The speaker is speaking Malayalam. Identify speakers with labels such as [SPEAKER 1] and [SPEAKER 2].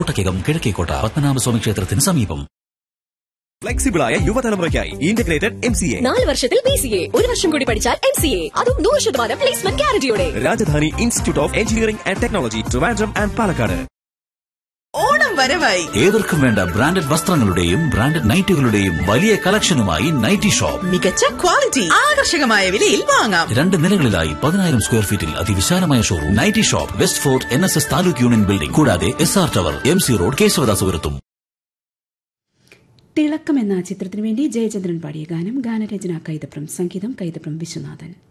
[SPEAKER 1] കോട്ടയ്ക്കകം കിഴക്കേക്കോട്ട പത്മനാഭസ്വാമി ക്ഷേത്രത്തിന് സമീപം
[SPEAKER 2] ഫ്ലെക്സിബിളായ യുവതലമുറയ്ക്കായി ഇന്റഗ്രേറ്റഡ് എം സി എ
[SPEAKER 3] നാല് വർഷത്തിൽ ബി സി എ ഒരു വർഷം കൂടി പഠിച്ചാൽ എം സി എ അതും നൂറ് ശതമാനം പ്ലേസ്മെന്റ് ഗ്യാരണ്ടിയോടെ
[SPEAKER 2] Rajadhani institute of engineering and technology Trivandrum and Palakkad
[SPEAKER 4] Onam വരവായി
[SPEAKER 1] ഏവർക്കും വേണ്ട ബ്രാൻഡഡ് വസ്ത്രങ്ങളുടെയും ബ്രാൻഡഡ് നൈറ്റുകളുടെയും വലിയ കളക്ഷനുമായി നൈറ്റി ഷോപ്പ്
[SPEAKER 4] മികച്ച ക്വാളിറ്റി ആകർഷകമായ വിലയിൽ വാങ്ങാം
[SPEAKER 1] രണ്ട് നിലകളിലായി പതിനായിരം സ്ക്വയർ ഫീറ്റിൽ അതിവിശാലമായ showroom nighty shop west fort N S S taluk union building കൂടാതെ S R tower M C road കേശവദാസപുരത്തും
[SPEAKER 5] തിളക്കം എന്ന ചിത്രത്തിനു വേണ്ടി ജയചന്ദ്രൻ പാടിയ ഗാനം ഗാനരചന കൈതപ്രം സംഗീതം കൈതപ്രം വിശ്വനാഥൻ